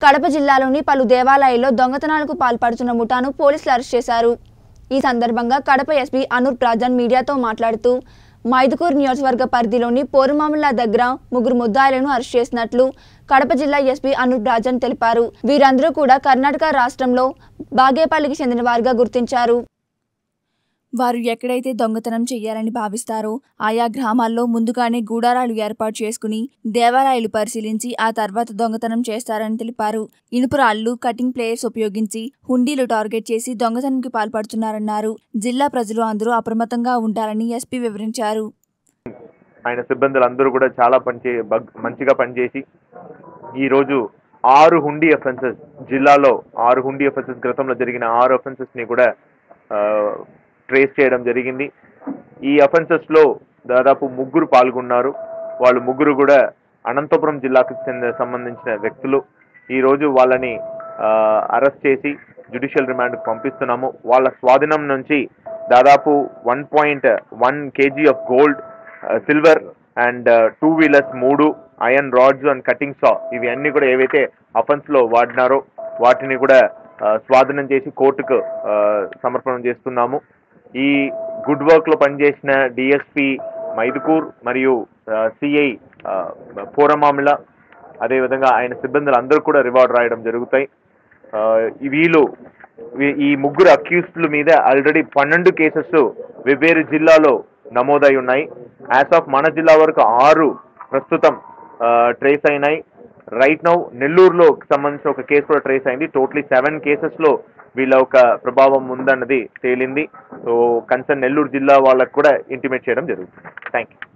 కడప జిల్లాలోని పలు దేవాలయాల్లో దొంగతనాలకు పాల్పడుతున్న ముఠాను పోలీసులు అరెస్ట్ చేశారు ఈ సందర్భంగా కడప ఎస్పీ అనూప్ రాజన్ మీడియాతో మాట్లాడుతూ మైదుకూరు నియోజకవర్గ పరిధిలోని పోరుమామిళ్ల దగ్గర ముగ్గురు ముద్దాయిలను అరెస్ట్ చేసినట్లు కడప జిల్లా ఎస్పీ అనూప్ రాజన్ తెలిపారు వీరందరూ కూడా కర్ణాటక రాష్ట్రంలో బాగేపల్లికి చెందిన వారిగా గుర్తించారు వారు ఎక్కడైతే దొంగతనం చేయాలని భావిస్తారో ఆయా గ్రామాల్లో ముందుగానే గూడారాలు ఏర్పాటు చేసుకుని దేవాలయాలు పరిశీలించి ఆ తర్వాత దొంగతనం చేస్తారని తెలిపారు ఇనుపు రాళ్లు కటింగ్ ప్లేయర్స్ ఉపయోగించి హుండీలు టార్గెట్ చేసి దొంగతనంకి పాల్పడుతున్నారన్నారు జిల్లా ప్రజలు అందరూ అప్రమత్తంగా ఉండాలని ఎస్పీ వివరించారు ఆయన సిబ్బందులు అందరూ కూడా చాలా పనిచే బగ్- మంచిగా పనిచేసి ఈరోజు ఆరు హుండీ అఫెన్సెస్ జిల్లాలో ఆరు హుండీ అఫెన్సెస్ గతంలో జరిగిన ఆరు అఫెన్సెస్ ని కూడా ట్రేస్ చేయడం జరిగింది ఈ అఫెన్సెస్ లో దాదాపు ముగ్గురు పాల్గొన్నారు వాళ్ళు ముగ్గురు కూడా అనంతపురం జిల్లాకు చెందిన సంబంధించిన వ్యక్తులు ఈ రోజు వాళ్ళని అరెస్ట్ చేసి జ్యుడిషియల్ రిమాండ్ పంపిస్తున్నాము వాళ్ళ స్వాధీనం నుంచి దాదాపు one point one KG of gold silver and two wheelers మూడు iron rods and cutting saw ఇవి అన్ని కూడా ఏవైతే అఫెన్స్ లో వాడినారో వాటిని కూడా ఆ, స్వాధీనం చేసి కోర్టుకు ఆ, సమర్పణం చేస్తున్నాము ఈ గుడ్ వర్క్ లో పనిచేసిన డిఎస్పి మైదుకూర్ మరియు సిఐ పోరమామిళ అదేవిధంగా ఆయన సిబ్బందులు అందరూ కూడా రివార్డ్ రాయడం జరుగుతాయి ఆ, ఈ వీళ్ళు వీ- ఈ ముగ్గురు అక్యూస్డ్ల మీద ఆల్రెడీ పన్నెండు కేసెస్ వెవ్వేరు జిల్లాలో నమోదై ఉన్నాయి యాజ్ ఆఫ్ మన జిల్లా వరకు ఆరు ప్రస్తుతం ట్రేస్ అయినాయి రైట్ నౌ నెల్లూరులో సంబంధించిన ఒక కేసు కూడా ట్రేస్ అయింది టోటలీ సెవెన్ కేసెస్ లో వీళ్ళ ఒక ప్రభావం ఉందన్నది తేలింది సో కన్సర్న్ నెల్లూరు జిల్లా వాళ్ళకు కూడా ఇంటిమేట్ చేయడం జరుగుతుంది థ్యాంక్ యూ